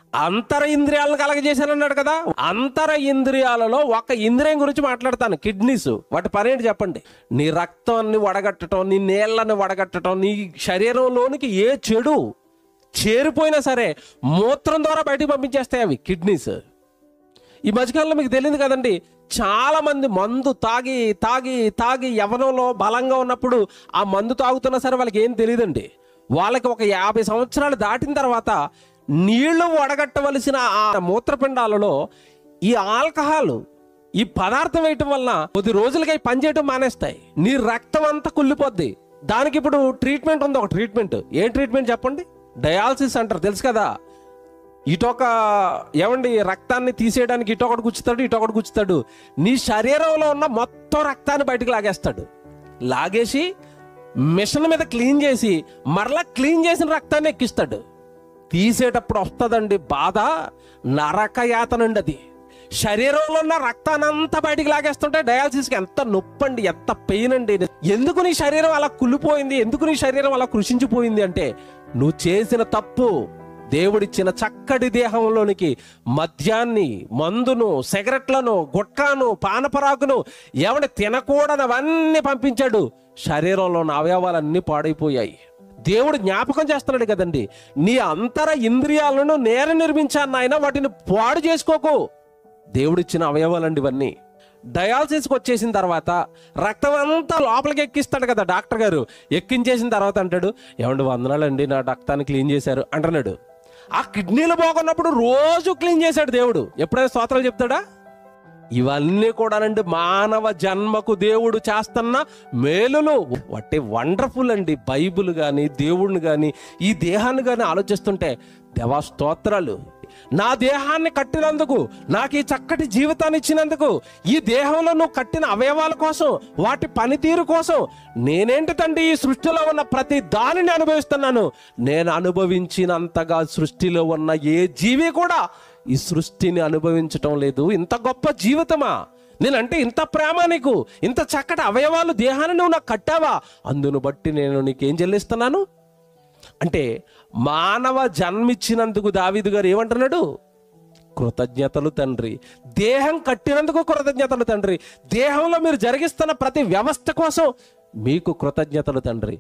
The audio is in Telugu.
అంతర ఇంద్రియాలను కలగజేశానన్నాడు కదా అంతర ఇంద్రియాలలో ఒక ఇంద్రియం గురించి మాట్లాడతాను కిడ్నీస్ వాటి పని ఏంటి చెప్పండి నీ రక్తాన్ని వడగట్టడం నీ నీళ్ళని వడగట్టడం నీ శరీరంలోనికి ఏ చెడు చేరిపోయినా సరే మూత్రం ద్వారా బయటికి పంపించేస్తాయి అవి కిడ్నీస్ ఈ మధ్యకాలంలో మీకు తెలియదు కదండి చాలా మంది మందు తాగి తాగి తాగి యవనంలో బలంగా ఉన్నప్పుడు ఆ మందు తాగుతున్నా సరే వాళ్ళకి ఏం తెలియదండి వాళ్ళకి ఒక యాభై సంవత్సరాలు దాటిన తర్వాత నీళ్లు వడగట్టవలసిన ఆ మూత్రపిండాలలో ఈ ఆల్కహాల్ ఈ పదార్థం వేయటం వలన కొద్ది రోజులకి అవి పనిచేయటం మానేస్తాయి నీ రక్తం అంతా కుళ్ళిపోద్ది దానికి ఇప్పుడు ట్రీట్మెంట్ ఉంది ఒక ట్రీట్మెంట్ ఏం ట్రీట్మెంట్ చెప్పండి డయాలసిస్ అంటారు తెలుసు కదా ఇటొక ఏమండి రక్తాన్ని తీసేయడానికి ఇటొకటి గుచ్చుతాడు ఇటొకటి గుచ్చుతాడు నీ శరీరంలో ఉన్న మొత్తం రక్తాన్ని బయటకు లాగేస్తాడు లాగేసి మిషన్ మీద క్లీన్ చేసి మరలా క్లీన్ చేసిన రక్తాన్ని ఎక్కిస్తాడు తీసేటప్పుడు వస్తుందండి బాధ నరక యాతనండి అది శరీరంలో ఉన్న రక్తానంతా బయటికి లాగేస్తుంటే డయాలసిస్కి ఎంత నొప్పి అండి ఎంత పెయిన్ అండి ఎందుకు నీ శరీరం అలా కుళ్ళిపోయింది ఎందుకు నీ శరీరం అలా కృషించిపోయింది అంటే నువ్వు చేసిన తప్పు దేవుడిచ్చిన చక్కటి దేహంలోనికి మద్యాన్ని మందును సిగరెట్లను గుట్కాను పానపరాకును ఎవడి తినకూడనవన్నీ పంపించాడు శరీరంలో ఉన్న అవయవాలన్నీ పాడైపోయాయి దేవుడు జ్ఞాపకం చేస్తున్నాడు కదండి నీ అంతర ఇంద్రియాలను నేర నిర్మించాను ఆయన వాటిని పాడు చేసుకోకు దేవుడిచ్చిన అవయవాలండి ఇవన్నీ డయాలసిస్కి వచ్చేసిన తర్వాత రక్తం అంతా లోపలికి ఎక్కిస్తాడు కదా డాక్టర్ గారు ఎక్కించేసిన తర్వాత అంటాడు ఏమండి వందనాలండి నా రక్తాన్ని క్లీన్ చేశారు అంటున్నాడు ఆ కిడ్నీలు బాగున్నప్పుడు రోజు క్లీన్ చేశాడు దేవుడు ఎప్పుడైనా స్తోత్రాలు చెప్తాడా ఇవన్నీ కూడానండి మానవ జన్మకు దేవుడు చేస్తున్న మేలులు వాటి వండర్ఫుల్ అండి బైబిల్ కానీ దేవుడిని కానీ ఈ దేహాన్ని కానీ ఆలోచిస్తుంటే దేవా స్తోత్రాలు నా దేహాన్ని కట్టినందుకు నాకు ఈ చక్కటి జీవితాన్ని ఇచ్చినందుకు ఈ దేహంలో నువ్వు కట్టిన అవయవాల కోసం వాటి పనితీరు కోసం నేనేంటి తండ్రి ఈ సృష్టిలో ఉన్న ప్రతి దానిని అనుభవిస్తున్నాను నేను అనుభవించినంతగా సృష్టిలో ఉన్న ఏ జీవి కూడా ఈ సృష్టిని అనుభవించటం లేదు ఇంత గొప్ప జీవితమా నేనంటే ఇంత ప్రేమ నీకు ఇంత చక్కటి అవయవాలు దేహాన్ని నువ్వు నాకు కట్టావా అందును బట్టి నేను నీకేం చెల్లిస్తున్నాను అంటే మానవ జన్మిచ్చినందుకు దావీదు గారు ఏమంటున్నాడు కృతజ్ఞతలు తండ్రి దేహం కట్టినందుకు కృతజ్ఞతలు తండ్రి దేహంలో మీరు జరిగిస్తున్న ప్రతి వ్యవస్థ కోసం మీకు కృతజ్ఞతలు తండ్రి